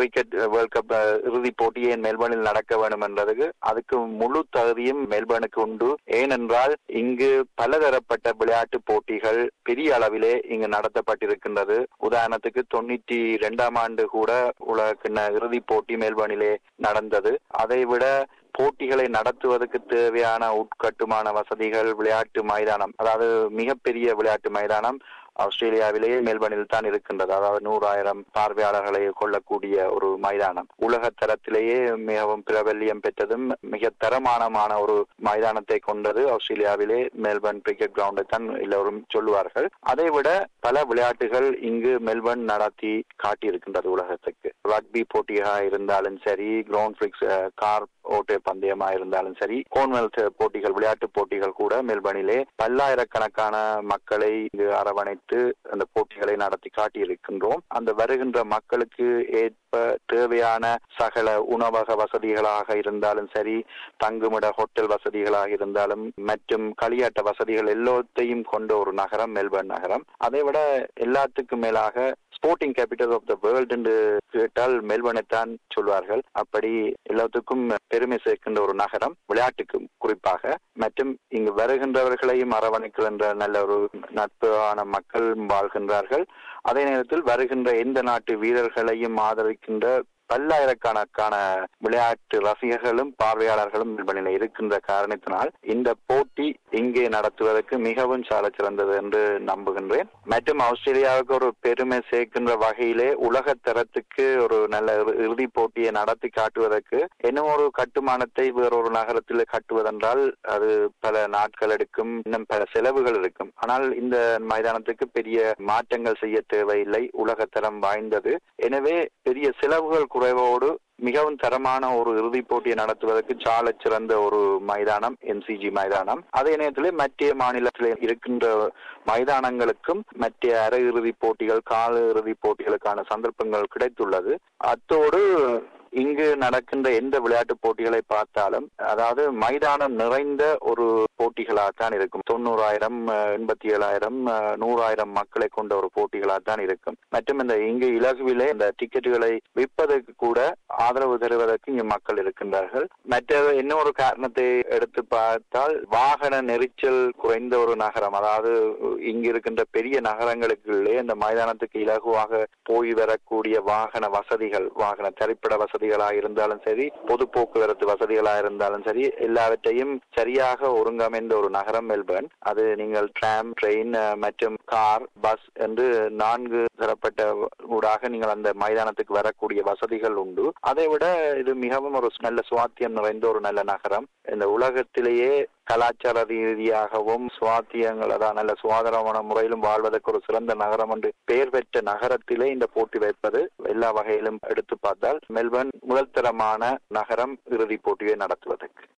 cricket world cup அஹ், இறுதிப் போட்டியே மெல்பர்னில் நடக்க வேண்டும் என்றதுக்கு அதுக்கு முழு தகுதியும் மெல்பர்னுக்கு உண்டு ஏனென்றால் இங்கு பலதரப்பட்ட விளையாட்டு போட்டிகள் பெரிய அளவிலே இங்கு நடத்தப்பட்டிருக்கின்றது உதாரணத்துக்கு தொண்ணூற்றி இரண்டாம் ஆண்டு கூட உலக கிண்ண இறுதிப் போட்டி மெல்பர்னிலே நடந்தது அதைவிட போட்டிகளை நடத்துவதற்கு தேவையான உட்கட்டுமான வசதிகள் விளையாட்டு மைதானம் அதாவது மிகப்பெரிய விளையாட்டு மைதானம் ஆஸ்திரேலியாவிலேயே மெல்பர்னில் தான் இருக்கின்றது அதாவது நூறாயிரம் பார்வையாளர்களை கொள்ளக்கூடிய ஒரு மைதானம் உலக தரத்திலேயே மிகவும் பிரபல்யம் பெற்றதும் மிக தரமானமான ஒரு மைதானத்தை கொண்டது ஆஸ்திரேலியாவிலே மெல்பர்ன் கிரிக்கெட் கிரவுண்டை தான் எல்லோரும் சொல்லுவார்கள் அதைவிட பல விளையாட்டுகள் இங்கு மெல்பர்ன் நடத்தி காட்டியிருக்கின்றது உலகத்துக்கு ரக்பி போட்டியாக இருந்தாலும் சரி கிரவுண்ட் ஃபிளிக்ஸ் கார் ஓட்டு பந்தயமா இருந்தாலும் சரி கோன்வெல்த் போட்டிகள் விளையாட்டு போட்டிகள் கூட மெல்பர்னிலே பல்லாயிரக்கணக்கான மக்களை இங்கு அரவணைத்து அந்த போட்டிகளை நடத்தி காட்டியிருக்கின்றோம் அந்த வருகின்ற மக்களுக்கு ஏற்ப தேவையான சகல உணவக வசதிகளாக இருந்தாலும் சரி தங்குமிட ஹோட்டல் வசதிகளாக இருந்தாலும் மற்றும் களியாட்ட வசதிகள் எல்லாத்தையும் கொண்ட ஒரு நகரம் மெல்பர்ன் நகரம் அதை விட எல்லாத்துக்கும் மேலாக sporting capital of the world என்று கேட்டால் மெல்பர்னை தான் சொல்வார்கள் அப்படி எல்லாத்துக்கும் பெருமை சேர்க்கின்ற ஒரு நகரம் விளையாட்டுக்கு குறிப்பாக மற்றும் இங்கு வருகின்றவர்களையும் அரவணைக்கின்ற நல்ல ஒரு நட்பான மக்கள் வாழ்கின்றார்கள் அதே நேரத்தில் வருகின்ற எந்த நாட்டு வீரர்களையும் ஆதரிக்கின்ற பல்லாயிரக்கணக்கான விளையாட்டு ரசிகர்களும் பார்வையாளர்களும் மெல்பர்னில் இருக்கின்ற காரணத்தினால் இந்த போட்டி இங்கே நடத்துவதற்கு மிகவும் சால சிறந்தது என்று நம்புகின்றேன் மற்றும் ஆஸ்திரேலியாவுக்கு ஒரு பெருமை சேர்க்கின்ற வகையிலே உலக தரத்துக்கு ஒரு நல்ல இறு- இறுதிப் போட்டியை நடத்தி காட்டுவதற்கு இன்னும் ஒரு கட்டுமானத்தை வேறொரு நகரத்தில் கட்டுவதென்றால் அது பல நாட்கள் எடுக்கும் இன்னும் பல செலவுகள் இருக்கும் ஆனால் இந்த மைதானத்துக்கு பெரிய மாற்றங்கள் செய்ய தேவையில்லை உலகத்தரம் வாய்ந்தது எனவே பெரிய செலவுகள் குறைவோடு மிகவும் தரமான ஒரு இறுதிப் போட்டியை நடத்துவதற்கு சால சிறந்த ஒரு மைதானம் எம்சிஜி மைதானம் அதே நேரத்தில் மத்திய மாநிலத்தில் இருக்கின்ற மைதானங்களுக்கும் மத்திய அரை இறுதிப் போட்டிகள் கால இறுதிப் போட்டிகளுக்கான சந்தர்ப்பங்கள் கிடைத்துள்ளது அத்தோடு இங்கு நடக்கின்ற எந்த விளையாட்டு போட்டிகளை பார்த்தாலும் அதாவது மைதானம் நிறைந்த ஒரு போட்டிகளாகத்தான் இருக்கும் தொண்ணூறாயிரம் அஹ், எண்பத்தி ஏழாயிரம் அஹ், நூறாயிரம் மக்களை கொண்ட ஒரு போட்டிகளாகத்தான் இருக்கும் மற்றும் இந்த இங்கு இலகுவிலே இந்த டிக்கெட்டுகளை விற்பதற்கு கூட ஆதரவு தருவதற்கு இங்கு மக்கள் இருக்கின்றார்கள் மற்ற இன்னொரு காரணத்தை எடுத்து பார்த்தால் வாகன நெரிச்சல் குறைந்த ஒரு நகரம் அதாவது இங்கு இருக்கின்ற பெரிய நகரங்களுக்குள்ளே இந்த மைதானத்துக்கு இலகுவாக போய் வரக்கூடிய வாகன வசதிகள் வாகன திரைப்பட வசதிகளாக இருந்தாலும் சரி பொது போக்குவரத்து வசதிகளாக இருந்தாலும் சரி எல்லாவற்றையும் சரியாக ஒருங்கமைந்த ஒரு நகரம் மெல்பர்ன் அது நீங்கள் டிராம் ட்ரெயின் மற்றும் கார் பஸ் என்று நான்கு தரப்பட்ட ஊடாக நீங்கள் அந்த மைதானத்துக்கு வரக்கூடிய வசதிகள் உண்டு அதை விட இது மிகவும் ஒரு நல்ல சுவாத்தியம் நிறைந்த ஒரு நல்ல நகரம் இந்த உலகத்திலேயே கலாச்சார ரீதியாகவும் சுவாத்தியங்கள் அதான் நல்ல சுகாதாரமான முறையிலும் வாழ்வதற்கு ஒரு சிறந்த நகரம் என்று பெயர் பெற்ற நகரத்திலே இந்த போட்டி வைப்பது எல்லா வகையிலும் எடுத்து பார்த்தால் மெல்பர்ன் முதல் தரமான நகரம் இறுதிப் போட்டியை நடத்துவதற்கு